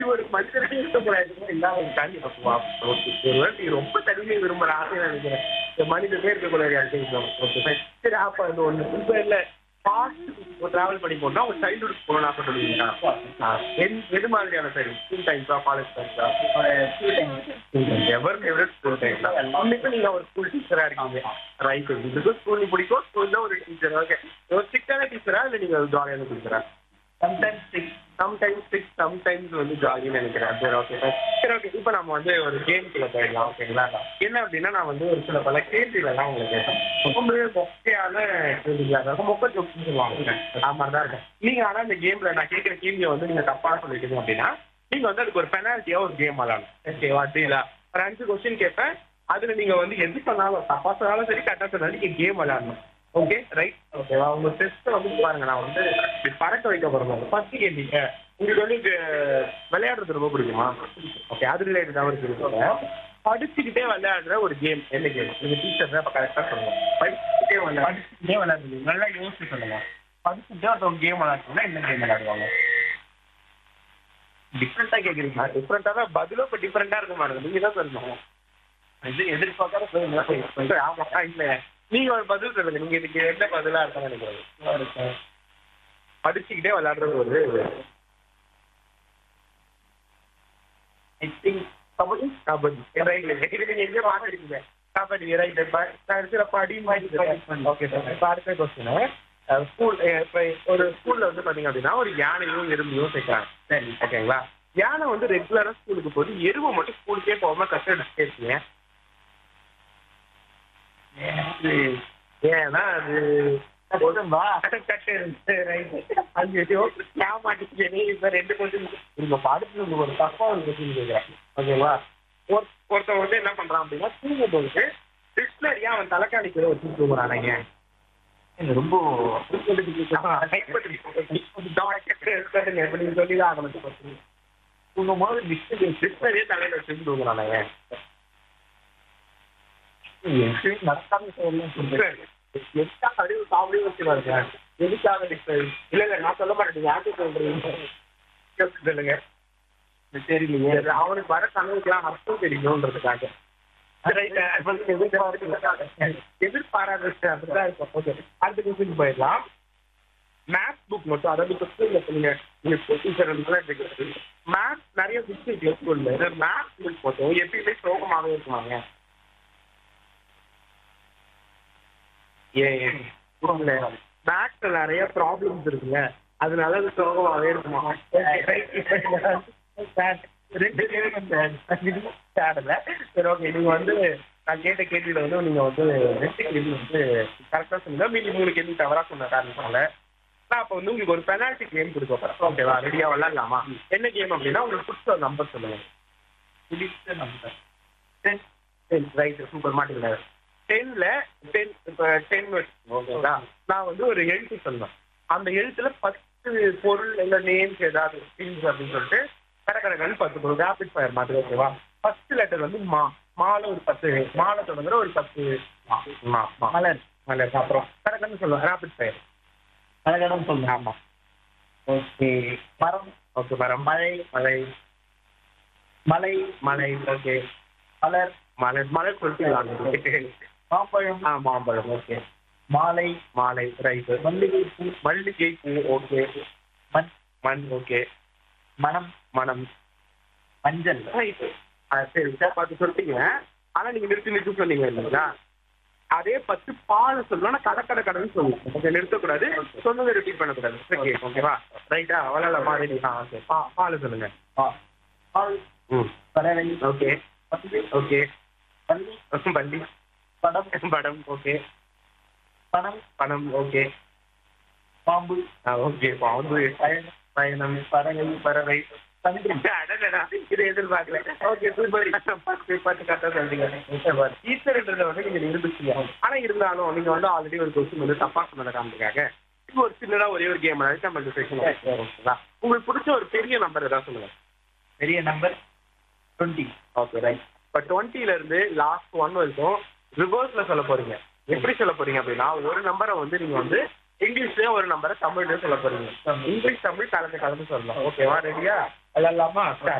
ஒரு மனிதனுக்கு இருக்கக்கூடாது இல்லாத ஒரு தனி பக்குவம். ஓகே. ஒருவேளை நீ ரொம்ப தனிமை விரும்புற ஆசையா நினைக்கிறேன் இந்த மனிதனே இருக்கக்கூடாது யாருக்கும் ஓகே fine. சரி அப்ப அது ஒண்ணு இப்ப இல்ல பாஸ்ட் டிராவல் பண்ணி போனா உங்க சைல்ட்ஹுட் போகணும் ஆசைப்படுவீங்களா எது- எது மாதிரியான சைடு ஸ்கூல் டைம்ஸா காலேஜ் டைம்ஸா எவர் ஃபேவரட் ஸ்கூல் டைம் இன்னைக்கு நீங்க ஒரு ஸ்கூல் டீச்சரா இருக்கீங்க ரைட் இதுக்கு ஸ்கூல் பிடிக்கும் ஸ்கூல்ல ஒரு டீச்சர் ஓகே ஒரு ஸ்ட்ரிக்டான டீச்சரா இல்ல நீங்க ஜாலியான டீச்சரா sometimes strict sometimes strict sometimes வந்து ஜாலின்னு நினைக்கிறேன் சரி ஓகே சரி ஓகே இப்போ நம்ம வந்து ஒரு கேம்குள்ள போயிடலாம் ஓகேங்களா என்ன அப்படின்னா நான் வந்து ஒரு சில பல கேள்விகள்லாம் உங்களுக்கு கேட்டேன் ரொம்பவே மொக்கையான கேள்விகளா இருக்கும் மொக்க ஜோக்ஸ் சொல்லுவாங்க அது மாதிரி தான் இருக்கும் நீங்க ஆனா இந்த கேம்ல நான் கேட்கிற கேள்வியை வந்து நீங்க தப்பா சொல்லிட்டீங்க அப்படின்னா நீங்க வந்து அதுக்கு ஒரு பெனால்ட்டியா ஒரு கேம் விளாடணும் ஓகேவா டீலா ஒரு அஞ்சு கொஸ்டின் கேட்பேன் அதுல நீங்க வந்து எது சொன்னாலும் தப்பா சொன்னாலும் சரி கரெக்டா சொன்னாலும் நீங்க கேம் விளையாடணும் ஓகே ரைட் ஓகேவா உங்க டெஸ்ட் வந்து பாருங்க நான் வந்து இப்படி பறக்க வைக்க போறேன் ஃபர்ஸ்ட் கேள்விங்க உங்களுக்கு வந்து இது விளையாடுறது ரொம்ப பிடிக்குமா ஓகே அது ரிலேட்டடா ஒரு கேள்வி படிச்சுக்கிட்டே விளையாடுற ஒரு கேம் என்ன கேம் நீங்க டீச்சர் தான் கரெக்டா சொல்லுங்க படிச்சுக்கிட்டே விளையாடு படிச்சுக்கிட்டே விளையாடுறது நல்லா யோசிச்சு சொல்லுங்க படிச்சுக்கிட்டே ஒருத்தவங்க கேம் விளையாடுறீங்கன்னா என்ன கேம் விளையாடுவாங்க டிஃப்ரெண்டா கேக்குறீங்க டிஃப்ரெண்டா தான் பதிலும் இப்ப டிஃப்ரெண்டா இருக்க மாட்டேங்குது நீங்க தான் சொல்லணும் இது எதிர்பார்க்காத சொல்லுங்க ஆமா இல்ல நீங்க ஒரு பதில் சொல்லுங்க நீங்க இதுக்கு என்ன பதிலா இருக்கான்னு நினைக்கிறேன் படிச்சுக்கிட்டே விளையாடுறது ஒரு கபடி கபடி ரைட் இது நீங்க எங்க பாத்துருக்கீங்க கபடி ரைட் சில படி ஓகே சார் இப்ப அடுத்த கொஸ்டின் ஸ்கூல் இப்ப ஒரு ஸ்கூல்ல வந்து பாத்தீங்க அப்படின்னா ஒரு யானையும் எறும்பையும் சேர்க்கிறாங்க சரி ஓகேங்களா யானை வந்து ரெகுலரா ஸ்கூலுக்கு போகுது எருமை மட்டும் ஸ்கூலுக்கே போகாம கஷ்டப்பட்டு இருக்கீங்க ஏன்னா அது போதும்பா கட்டு ஐயோ ஏமாட்டிக்கே இப்ப ரெண்டு கொஸ்டின் உங்க பாடத்துல உங்களுக்கு ஒரு தப்பா ஒரு கொஸ்டின் கேட்கிறேன் ஓகேவா ஒரு ஒருத்தன் வந்து என்ன பண்றான் அப்படின்னா தூங்கும் போது டிக்ஷனரியா அவன் தலைக்காணிக்கிற வச்சு தூங்குறானுங்க ரொம்ப நீங்க சொல்லிதான் ஆகணும் தூங்கும் போது டிக்ஷனரியே தலையில வச்சு தூங்குறானுங்க எதுக்காக அறிவு காமெடி வச்சுருவாங்க எதுக்காக இல்ல இல்ல நான் சொல்ல மாட்டேன் யாருக்கு சொல்றீங்க சொல்லுங்க தெரியலையே அவனுக்கு வர கனவுக்கெல்லாம் அர்த்தம் தெரியணுன்றதுக்காக எதிர்பாராத விஷயம் அப்படிதான் இருக்கும் ஓகே அடுத்த கொஸ்டின் போயிடலாம் மேத்ஸ் புக் மட்டும் அதாவது இப்போ ஸ்கூல்ல சொல்லுங்க நீங்க டீச்சர் மேத்ஸ் நிறைய புக்ஸ் இருக்கு ஸ்கூல்ல மேத்ஸ் புக் மட்டும் எப்பயுமே சோகமாவே இருக்குமாங்க ஏன் பேக்ல நிறைய ப்ராப்ளம்ஸ் இருக்குல்ல அதனால அது சோகமாவே இருக்குமா ரெண்டு கேள்வி சரி ஓகே நீங்க வந்து நான் கேட்ட கேள்வியில வந்து நீங்க வந்து ரெண்டு கேள்வி வந்து கரெக்டா சொன்னீங்க மீதி மூணு கேள்வி தவறா சொன்ன காரணத்தால நான் அப்ப வந்து உங்களுக்கு ஒரு பெனால்டி கேம் கொடுக்க போறேன் ஓகேவா ரெடியா விளாடலாமா என்ன கேம் அப்படின்னா உங்களுக்கு பிடிச்ச ஒரு நம்பர் சொல்லுங்க பிடிச்ச number ten ten right super மாட்டீங்களா டென்ல டென் இப்போ டென் ஓகேங்களா நான் வந்து ஒரு எழுத்து சொன்னேன் அந்த எழுத்துல பத்து பொருள் இல்ல நேம்ஸ் ஏதாவது திங்ஸ் அப்படின்னு சொல்லிட்டு கடற்கடகன்னு பத்து பொருள் ரேபிட் ஃபயர் மாதிரி ஓகேவா ஃபர்ஸ்ட் லெட்டர் வந்து மா மாலை ஒரு பத்து மாலை தொடங்குற ஒரு பத்து மா, மா. மலர் மலர் அப்புறம் கடற்கடன்னு சொல்லுவேன் ரேபிட் ஃபயர் கடற்கடன்னு சொல்லுங்க ஆமா ஓகே மரம் ஓகே மரம் மழை மழை மலை மலை ஓகே மலர் மலர் மலர் சொல்லிட்டு மாம்பழம் ஆ மாம்பழம் ஓகே மாலை மாலை ரைட் மல்லிகை பூ மல்லிகை பூ ஓகே மண் மண் ஓகே மனம் மனம் மஞ்சள் ரைட் ஆ சரி சார் பார்த்து சொல்லிட்டீங்க ஆனா நீங்க நிறுத்தி நிறுத்தி சொன்னீங்க இல்லைங்களா அதே பத்து பால் சொல்லணும் கடை கடை கடைன்னு சொல்லுங்க ஓகே நிறுத்தக்கூடாது சொன்னதை ரிப்பீட் பண்ணக்கூடாது ஓகே ஓகேவா ரைட்டா விளாடலாமா ரெடி ஆ ஓகே பா பால் சொல்லுங்க பால் ம் பறவை ஓகே ஓகே பள்ளி பள்ளி படம் படம் ஓகே பணம் பணம் ஓகே பாம்பு ஆ ஓகே பாம்பு பயணம் பயணம் பறவை பறவை அடடடா, இதை எதிர்பார்க்கல ஓகே சூப்பர் பத்து பத்து கரெக்டா சொல்றீங்க டீச்சர்ன்றத வந்து நீங்க நிரூபிச்சீங்க ஆனா இருந்தாலும் நீங்க வந்து ஆல்ரெடி ஒரு கொஸ்டின் வந்து தப்பா சொன்னதை காமிக்காக இப்போ ஒரு சின்னதா ஒரே ஒரு கேம் விளையாடி நம்ம இந்த செஷன் ஓகேங்களா உங்களுக்கு பிடிச்ச ஒரு பெரிய நம்பர் ஏதாவது சொல்லுங்க பெரிய நம்பர் டுவெண்ட்டி ஓகே ரைட் இப்போ டுவெண்ட்டில இருந்து லாஸ்ட் ஒன் வரைக்கும் ரிவர்ஸ்ல சொல்ல போறீங்க எப்படி சொல்ல போறீங்க அப்படின்னா ஒரு நம்பரை வந்து நீங்க வந்து இங்கிலீஷ்லயே ஒரு நம்பரை தமிழ்லயும் சொல்ல போறீங்க இங்கிலீஷ் தமிழ் கலந்து கலந்து சொல்லலாம் ஓகேவா ரெடியா விளாட்லாமா